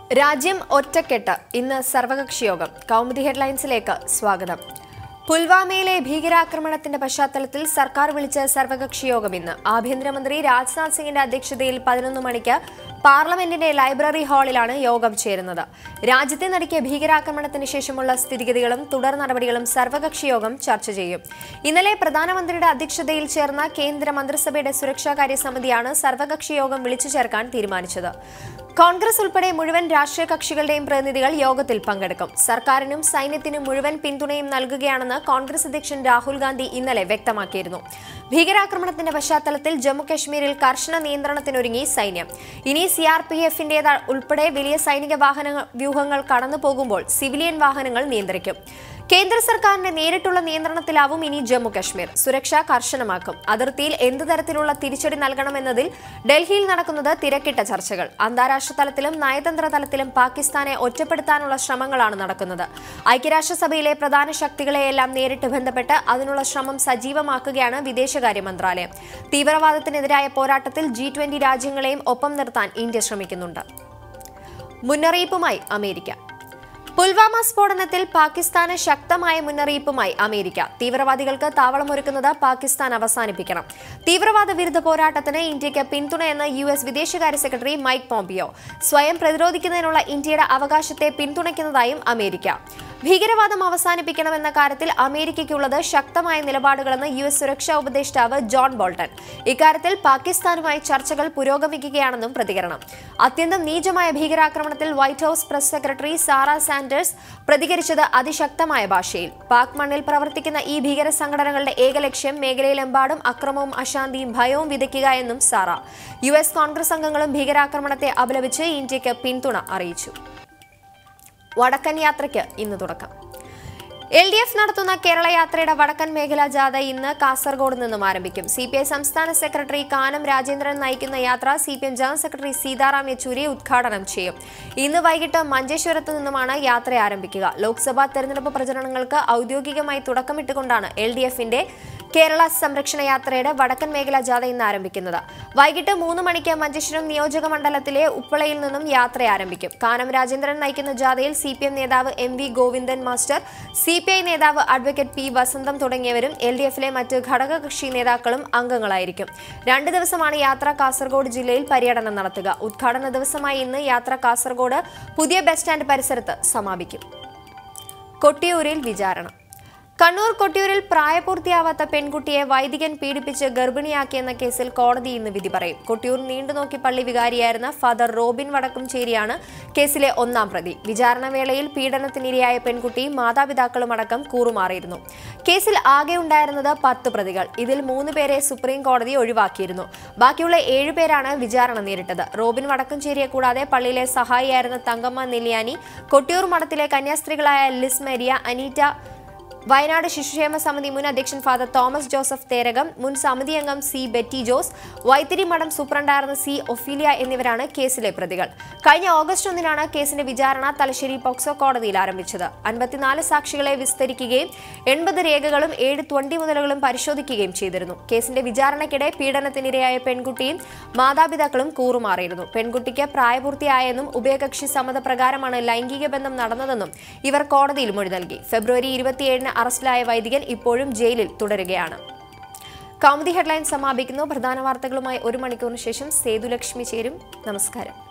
രാജ്യം ഒറ്റക്കെട്ട് ഇന്ന് സർവകക്ഷി യോഗം കൗമുദി ഹെഡ്ലൈൻസിലേക്ക് സ്വാഗതം പുൽവാമയിലെ ഭീകരാക്രമണത്തിന്റെ പശ്ചാത്തലത്തിൽ സർക്കാർ വിളിച്ച സർവകക്ഷി യോഗം ഇന്ന് ആഭ്യന്തരമന്ത്രി രാജ്നാഥ് സിംഗിന്റെ അധ്യക്ഷതയിൽ പതിനൊന്ന് മണിക്ക് പാർലമെന്റിന്റെ ലൈബ്രറി ഹാളിലാണ് യോഗം ചേരുന്നത് രാജ്യത്തെ നടുക്കിയ ഭീകരാക്രമണത്തിന് ശേഷമുള്ള സ്ഥിതിഗതികളും തുടർ നടപടികളും സർവകക്ഷി യോഗം ചർച്ച ചെയ്യും ഇന്നലെ പ്രധാനമന്ത്രിയുടെ അധ്യക്ഷതയിൽ ചേർന്ന കേന്ദ്ര മന്ത്രിസഭയുടെ സുരക്ഷാകാര്യ സമിതിയാണ് സർവകക്ഷി യോഗം വിളിച്ചു ചേർക്കാൻ തീരുമാനിച്ചത് കോൺഗ്രസ് ഉൾപ്പെടെ മുഴുവൻ രാഷ്ട്രീയ കക്ഷികളുടെയും പ്രതിനിധികൾ യോഗത്തിൽ പങ്കെടുക്കും സർക്കാരിനും സൈന്യത്തിനും മുഴുവൻ പിന്തുണയും നൽകുകയാണെന്ന് കോൺഗ്രസ് അധ്യക്ഷൻ രാഹുൽ ഗാന്ധി ഇന്നലെ വ്യക്തമാക്കിയിരുന്നു ഭീകരാക്രമണത്തിന്റെ പശ്ചാത്തലത്തിൽ ജമ്മുകശ്മീരിൽ കർശന നിയന്ത്രണത്തിനൊരുങ്ങി സൈന്യം ഇനി സി ആർ പി എഫിന്റേത് ഉൾപ്പെടെ വലിയ സൈനിക വാഹന വ്യൂഹങ്ങൾ കടന്നു പോകുമ്പോൾ സിവിലിയൻ വാഹനങ്ങൾ നിയന്ത്രിക്കും കേന്ദ്ര സർക്കാരിന്റെ നേരിട്ടുള്ള നിയന്ത്രണത്തിലാവും ഇനി ജമ്മു കശ്മീർ സുരക്ഷ കർശനമാക്കും അതിർത്തിയിൽ എന്ത് തരത്തിലുള്ള തിരിച്ചടി നൽകണമെന്നതിൽ ഡൽഹിയിൽ നടക്കുന്നത് തിരക്കിട്ട ചർച്ചകൾ അന്താരാഷ്ട്ര തലത്തിലും നയതന്ത്ര തലത്തിലും പാകിസ്ഥാനെ ഒറ്റപ്പെടുത്താനുള്ള ശ്രമങ്ങളാണ് നടക്കുന്നത് ഐക്യരാഷ്ട്രസഭയിലെ പ്രധാന ശക്തികളെയെല്ലാം നേരിട്ട് ബന്ധപ്പെട്ട് അതിനുള്ള ശ്രമം സജീവമാക്കുകയാണ് വിദേശകാര്യ മന്ത്രാലയം തീവ്രവാദത്തിനെതിരായ പോരാട്ടത്തിൽ ജി ട്വന്റി രാജ്യങ്ങളെയും ഒപ്പം നിർത്താൻ ഇന്ത്യ ശ്രമിക്കുന്നുണ്ട് മുന്നറിയിപ്പുമായി അമേരിക്ക പുൽവാമ സ്ഫോടനത്തിൽ പാകിസ്ഥാന് ശക്തമായ മുന്നറിയിപ്പുമായി അമേരിക്ക തീവ്രവാദികൾക്ക് താവളമൊരുക്കുന്നത് പാകിസ്ഥാൻ അവസാനിപ്പിക്കണം തീവ്രവാദ വിരുദ്ധ പോരാട്ടത്തിന് ഇന്ത്യക്ക് പിന്തുണയെന്ന് യു എസ് വിദേശകാര്യ സെക്രട്ടറി മൈക്ക് പോംപിയോ സ്വയം പ്രതിരോധിക്കുന്നതിനുള്ള ഇന്ത്യയുടെ അവകാശത്തെ പിന്തുണയ്ക്കുന്നതായും അമേരിക്ക ഭീകരവാദം അവസാനിപ്പിക്കണമെന്ന കാര്യത്തിൽ അമേരിക്കയ്ക്കുള്ളത് ശക്തമായ നിലപാടുകളെന്ന് യു എസ് സുരക്ഷാ ഉപദേഷ്ടാവ് ജോൺ ബോൾട്ടൺ ഇക്കാര്യത്തിൽ പാകിസ്ഥാനുമായി ചർച്ചകൾ പുരോഗമിക്കുകയാണെന്നും പ്രതികരണം അത്യന്തം നീചമായ ഭീകരാക്രമണത്തിൽ White House press secretary Sarah Sanders പ്രതികരിച്ചത് അതിശക്തമായ ഭാഷയിൽ പാക് മണ്ണിൽ പ്രവർത്തിക്കുന്ന ഈ ഭീകര സംഘടനകളുടെ ഏക ലക്ഷ്യം മേഖലയിലെമ്പാടും അക്രമവും അശാന്തിയും ഭയവും വിതയ്ക്കുക എന്നും സാറ യു എസ് കോൺഗ്രസ് അംഗങ്ങളും ഭീകരാക്രമണത്തെ അപലപിച്ച് ഇന്ത്യക്ക് പിന്തുണ അറിയിച്ചു വടക്കൻ യാത്രയ്ക്ക് ഇന്ന് തുടക്കം എൽ ഡി എഫ് നടത്തുന്ന കേരള യാത്രയുടെ വടക്കൻ മേഖലാ ജാഥ ഇന്ന് കാസർഗോഡ് നിന്നും ആരംഭിക്കും സി പി ഐ സംസ്ഥാന സെക്രട്ടറി കാനം രാജേന്ദ്രൻ നയിക്കുന്ന യാത്ര C P M general secretary Sitaram Yechury ഉദ്ഘാടനം ചെയ്യും ഇന്ന് വൈകിട്ട് മഞ്ചേശ്വരത്ത് നിന്നുമാണ് യാത്ര ആരംഭിക്കുക ലോക്സഭാ തെരഞ്ഞെടുപ്പ് പ്രചരണങ്ങൾക്ക് ഔദ്യോഗികമായി തുടക്കമിട്ടുകൊണ്ടാണ് എൽ ഡി എഫിന്റെ കേരള സംരക്ഷണ യാത്രയുടെ വടക്കൻ മേഖലാ ജാഥ ഇന്ന് ആരംഭിക്കുന്നത് വൈകിട്ട് മൂന്ന് മണിക്ക് മഞ്ചേശ്വരം നിയോജക മണ്ഡലത്തിലെ ഉപ്പളയിൽ നിന്നും യാത്ര ആരംഭിക്കും കാനം രാജേന്ദ്രൻ നയിക്കുന്ന ജാഥയിൽ സി പി എം നേതാവ് M V Govindan master C P I നേതാവ് അഡ്വക്കേറ്റ് പി വസന്തം തുടങ്ങിയവരും എൽ ഡി എഫിലെ മറ്റ് ഘടകകക്ഷി നേതാക്കളും അംഗങ്ങളായിരിക്കും രണ്ട് ദിവസമാണ് യാത്ര കാസർഗോഡ് ജില്ലയിൽ പര്യടനം നടത്തുക ഉദ്ഘാടന ദിവസമായി ഇന്ന് യാത്ര കാസർഗോഡ് പുതിയ ബസ് സ്റ്റാൻഡ് പരിസരത്ത് സമാപിക്കും കൊട്ടിയൂരിൽ വിചാരണ കണ്ണൂർ കൊട്ടിയൂരിൽ പ്രായപൂർത്തിയാവാത്ത പെൺകുട്ടിയെ വൈദികൻ പീഡിപ്പിച്ച് ഗർഭിണിയാക്കിയെന്ന കേസിൽ കോടതി ഇന്ന് വിധി പറയും കൊട്ടിയൂർ നീണ്ടുനോക്കി പള്ളി വികാരിയായിരുന്ന ഫാദർ റോബിൻ വടക്കുംചേരിയാണ് കേസിലെ ഒന്നാം പ്രതി വിചാരണ വേളയിൽ പീഡനത്തിനിരയായ പെൺകുട്ടി മാതാപിതാക്കളും അടക്കം കൂറുമാറിയിരുന്നു കേസിൽ ആകെ ഉണ്ടായിരുന്നത് പത്ത് പ്രതികൾ ഇതിൽ മൂന്ന് പേരെ സുപ്രീം കോടതി ഒഴിവാക്കിയിരുന്നു ബാക്കിയുള്ള ഏഴുപേരാണ് വിചാരണ നേരിട്ടത് റോബിൻ വടക്കുംചേരിയെ കൂടാതെ പള്ളിയിലെ സഹായിയായിരുന്ന തങ്കമ്മ നെല്ലിയാനി കൊട്ടിയൂർ മഠത്തിലെ കന്യാസ്ത്രീകളായ ലിസ് മരിയ അനീറ്റ വയനാട് ശിശുക്ഷേമ സമിതി മുൻ അധ്യക്ഷൻ ഫാദർ തോമസ് ജോസഫ് തേരകം മുൻ സമിതി അംഗം സി ബെറ്റി ജോസ് വൈത്തിരി മഠം സൂപ്രണ്ടായിരുന്ന സി ഒഫീലിയ എന്നിവരാണ് കേസിലെ പ്രതികൾ കഴിഞ്ഞ ഓഗസ്റ്റ് ഒന്നിനാണ് കേസിന്റെ വിചാരണ തലശ്ശേരി പോക്സോ കോടതിയിൽ ആരംഭിച്ചത് അൻപത്തിനാല് സാക്ഷികളെ വിസ്തരിക്കുകയും എൺപത് രേഖകളും ഏഴ് ത്വണ്ടി മുതലുകളും പരിശോധിക്കുകയും ചെയ്തിരുന്നു കേസിന്റെ വിചാരണയ്ക്കിടെ പീഡനത്തിനിരയായ പെൺകുട്ടിയും മാതാപിതാക്കളും കൂറുമാറിയിരുന്നു പെൺകുട്ടിക്ക് പ്രായപൂർത്തിയായെന്നും ഉഭയകക്ഷി സമ്മതപ്രകാരമാണ് ലൈംഗിക ബന്ധം നടന്നതെന്നും ഇവർ കോടതിയിൽ മൊഴി നൽകി ഫെബ്രുവരി ഇരുപത്തിയേഴിന് അറസ്റ്റിലായ വൈദികൻ ഇപ്പോഴും ജയിലിൽ തുടരുകയാണ് കൗമുദി ഹെഡ്ലൈൻ സമാപിക്കുന്നു പ്രധാന വാർത്തകളുമായി ഒരു മണിക്കൂറിന് ശേഷം സേതുലക്ഷ്മി ചേരും നമസ്കാരം